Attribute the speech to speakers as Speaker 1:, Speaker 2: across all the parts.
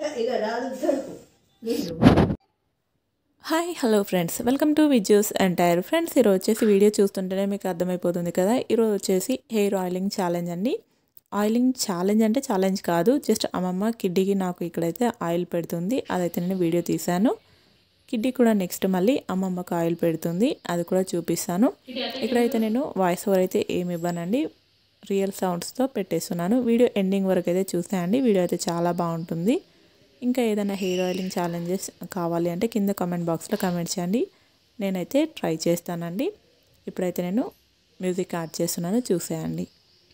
Speaker 1: ఇక రాదు దొరుకు నీళ్ళు
Speaker 2: hi hello friends welcome to విజ్యూస్ ఎంటైర్ ఫ్రెండ్స్ ఈరోజు వచ్చేసి వీడియో చూస్తుంటేనే మీకు అర్థమైపోతుంది కదా ఈరోజు వచ్చేసి హెయిర్ ఆయిలింగ్ ఛాలెంజ్ అండి ఆయిలింగ్ ఛాలెంజ్ అంటే ఛాలెంజ్ కాదు జస్ట్ అమ్మమ్మ కిడ్డీకి నాకు ఇక్కడైతే ఆయిల్ పెడుతుంది అదైతే నేను వీడియో తీశాను కిడ్డీ కూడా నెక్స్ట్ మళ్ళీ అమ్మమ్మకు ఆయిల్ పెడుతుంది అది కూడా చూపిస్తాను ఇక్కడైతే నేను వాయిస్ ఓవర్ అయితే ఏమి ఇవ్వనండి రియల్ సౌండ్స్తో పెట్టేస్తున్నాను వీడియో ఎండింగ్ వరకు అయితే చూసేయండి వీడియో అయితే చాలా బాగుంటుంది ఇంకా ఏదైనా హెయిర్ ఆయిలింగ్ ఛాలెంజెస్ కావాలి అంటే కింద కామెంట్ బాక్స్లో కామెంట్ చేయండి నేనైతే ట్రై చేస్తానండి ఇప్పుడైతే నేను మ్యూజిక్ యాడ్ చేస్తున్నాను చూసేయండి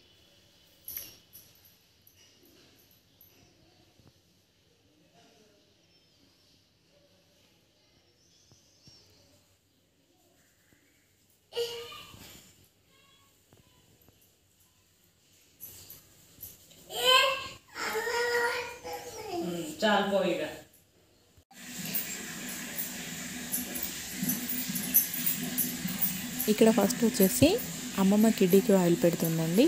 Speaker 3: చాలు పోయిగా
Speaker 2: ఇక్కడ ఫస్ట్ వచ్చేసి అమ్మమ్మ కిడ్డీకి ఆయిల్ పెడుతుందండి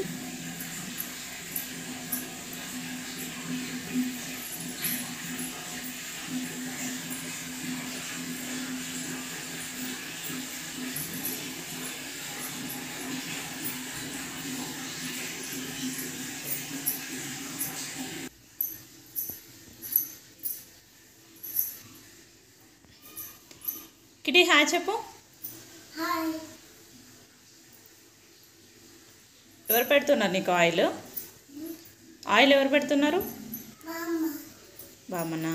Speaker 3: కిటి హాయ్ చెప్పు ఎవరు పెడుతున్నారు నీకు ఆయిల్ ఆయిల్ ఎవరు పెడుతున్నారు బామ్మనా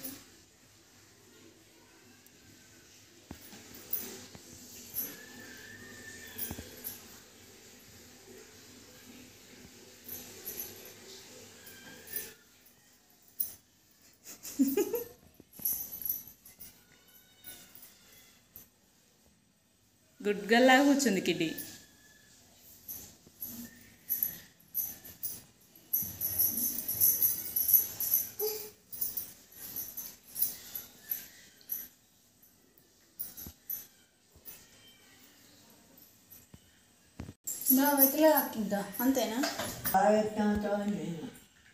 Speaker 3: గుడ్ గల్లా కూర్చుంది కిడ్డీ
Speaker 4: నా వెతిలో తాకిద్దా అంతేనా
Speaker 1: ఆవేత్తంతో నేను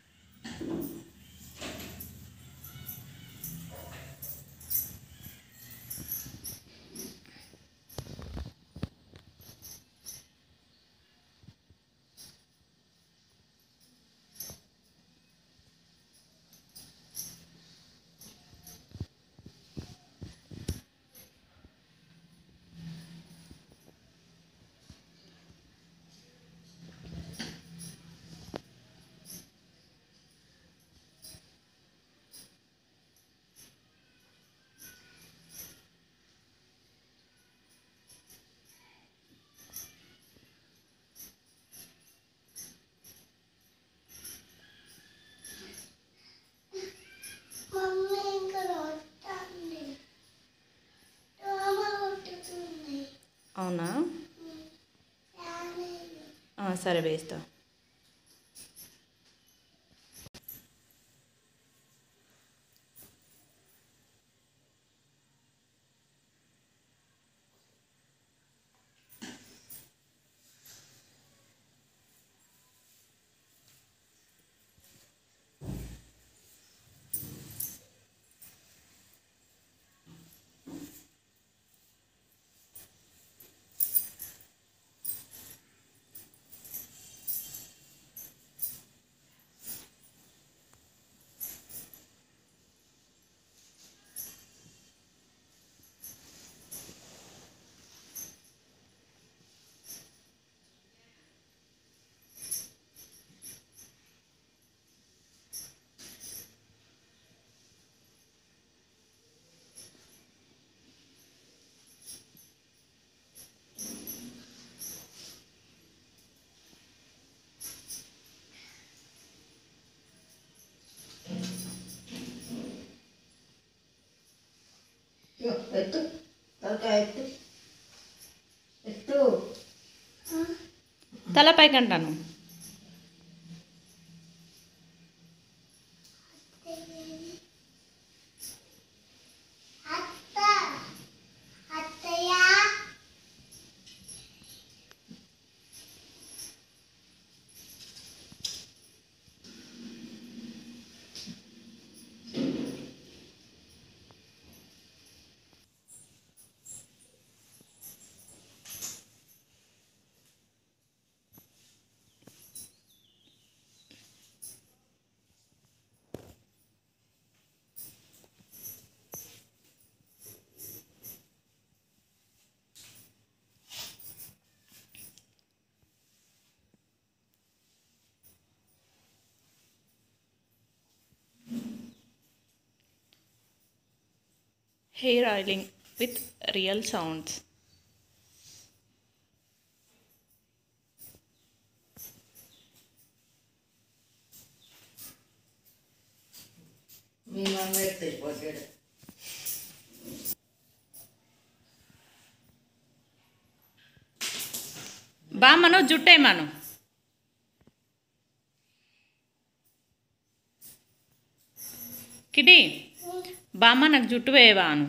Speaker 3: అవునా ఆ, సరే వేస్తా
Speaker 1: ఇగో, ఎత్తు తలకాయ ఎత్తు ఎత్తు
Speaker 3: తల పైకి అంటాను
Speaker 1: ఆ
Speaker 3: hair oiling with real sounds
Speaker 1: మీ మమ్మీ ఎత్తే పోతాడు
Speaker 3: బామ్మను జుట్టేమాను కిటి బామ్మ నాకు జుట్టు వేయవా అను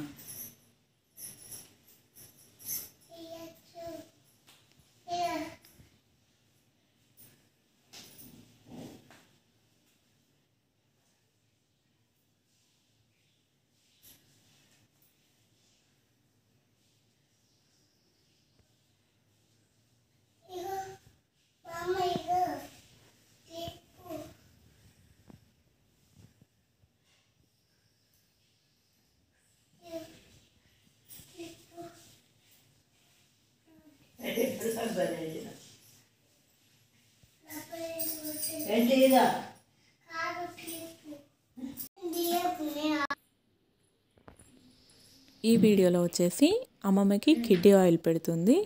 Speaker 1: ఏంటి ఇదా
Speaker 2: ఈ వీడియోలో వచ్చేసి అమ్మమ్మకి కిడ్నీ ఆయిల్ పెడుతుంది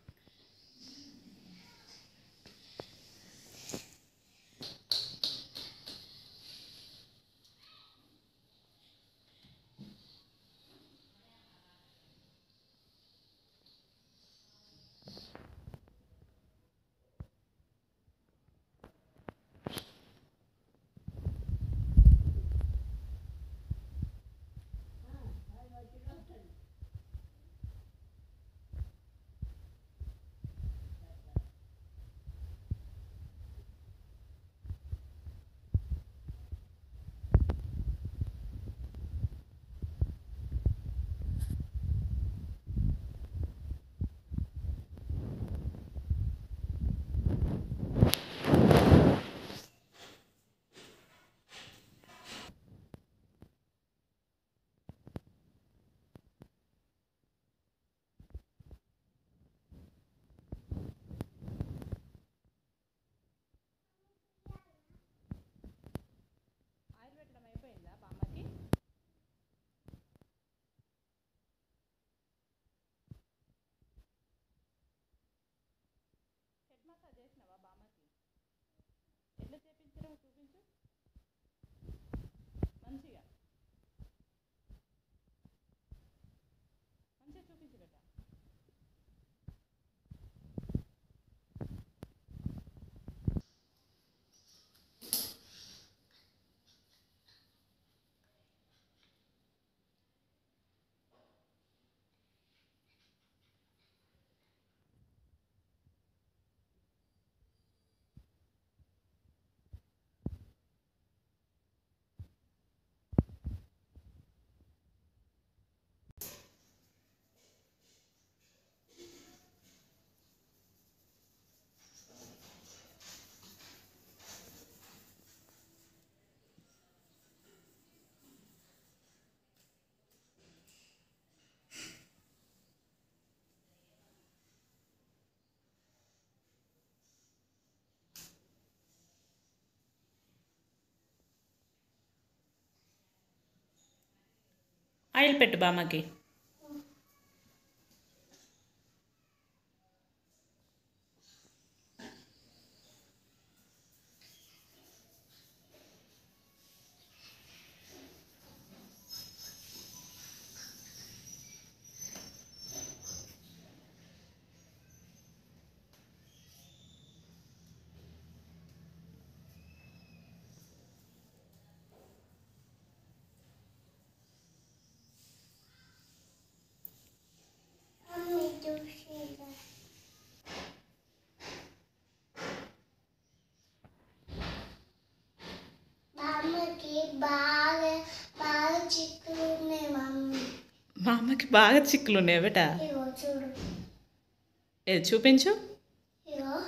Speaker 3: ఆయిల్ పెట్టు బామ్మకి
Speaker 5: మమ్మకి బాగా బాగా చిక్కులు ఉన్నాయి మమ్మీ
Speaker 3: మా అమ్మకి బాగా చిక్కులు ఉన్నాయి బేట
Speaker 5: ఇగో చూడు
Speaker 3: ఏది చూపించు
Speaker 5: ఇగో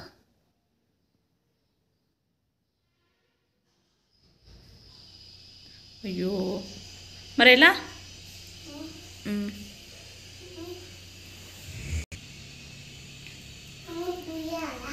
Speaker 3: అయ్యో మరి ఎలా మ్,
Speaker 5: మమ్మీ పుయ్యాలా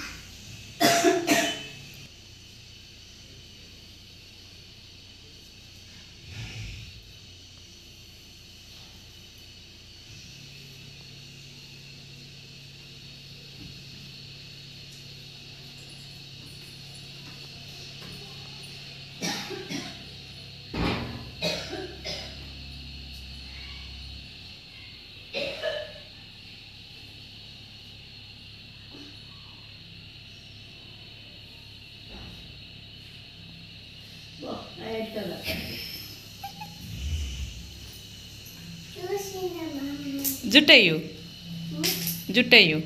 Speaker 5: చూసిన మమ్మీ
Speaker 3: జుట్టయ్యు జుట్టయ్యు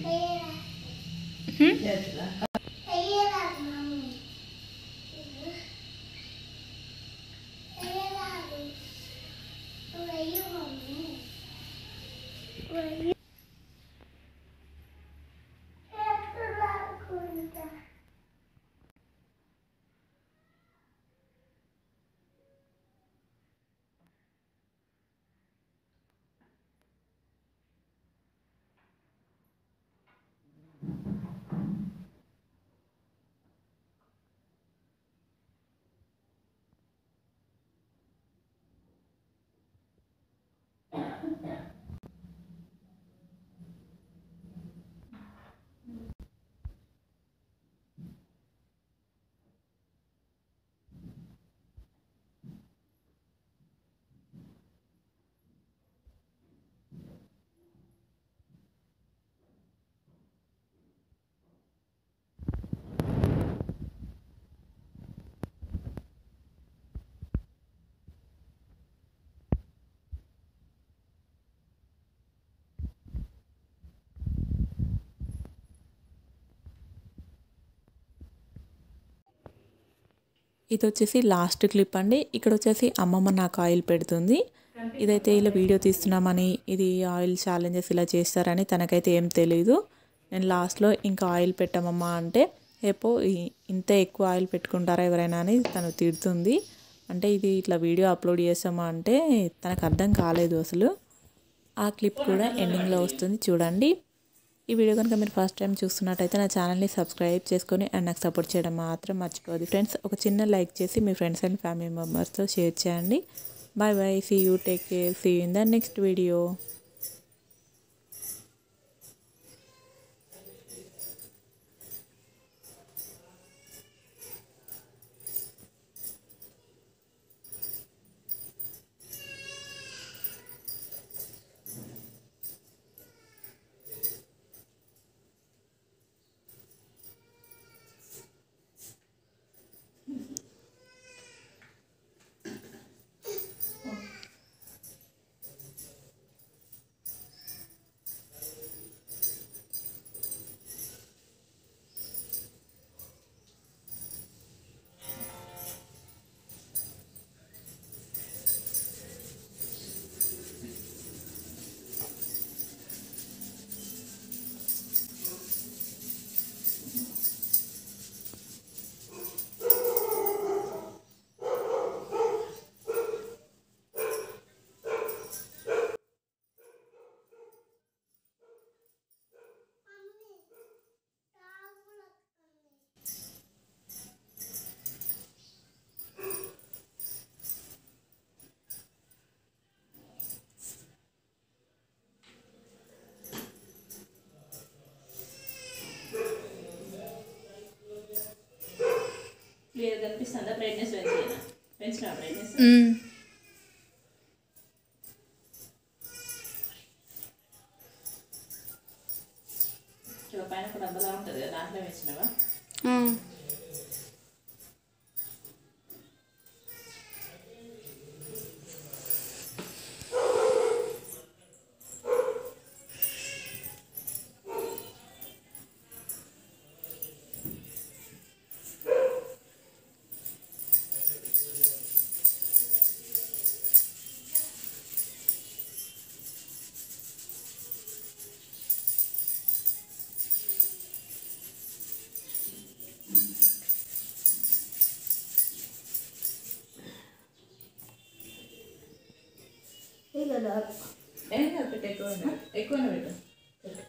Speaker 1: చేతులా
Speaker 5: వేయరాదు మమ్మీ వేయరాదు నువ్వు వెయ్యి మమ్మీ వెయ్యి ఎత్తులాడుకుంటా
Speaker 2: ఇది వచ్చేసి లాస్ట్ క్లిప్ అండి ఇక్కడ వచ్చేసి అమ్మమ్మ నాకు ఆయిల్ పెడుతుంది ఇదైతే ఇలా వీడియో తీస్తున్నామని ఇది ఆయిల్ ఛాలెంజెస్ ఇలా చేస్తారని తనకైతే ఏం తెలీదు నేను లాస్ట్లో ఇంకా ఆయిల్ పెట్టామమ్మా అంటే ఏపో ఈ- ఇంత ఎక్కువ ఆయిల్ పెట్టుకుంటారా ఎవరైనా అని తను తిడుతుంది అంటే ఇది ఇట్లా వీడియో అప్లోడ్ చేస్తామా అంటే తనకు అర్థం కాలేదు అసలు ఆ క్లిప్ కూడా ఎండింగ్లో వస్తుంది చూడండి ఈ వీడియో కనుక మీరు ఫస్ట్ టైం చూస్తున్నట్టయితే నా ఛానల్ని సబ్స్క్రైబ్ చేసుకొని అండ్ నాకు సపోర్ట్ చేయడం మాత్రం మర్చిపోదు ఫ్రెండ్స్ ఒక చిన్న లైక్ చేసి మీ ఫ్రెండ్స్ అండ్ ఫ్యామిలీ మెంబర్స్తో షేర్ చేయండి bye bye see you take care see in the next video
Speaker 3: clear కనిపిస్తుందా బ్రైట్నెస్ పెంచిన పెంచిన బ్రైట్నెస్ చూడ పైన ఒక డబ్బలా ఉంటుంది కదా దాంట్లో వేసినవా
Speaker 1: ఇలా రాదు.
Speaker 3: ఏం కాదు పెట్టు ఎక్కువ ఎక్కువనే పెట్టు పెట్టు.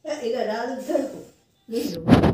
Speaker 1: ఇక రాదు గడుపు నీళ్ళు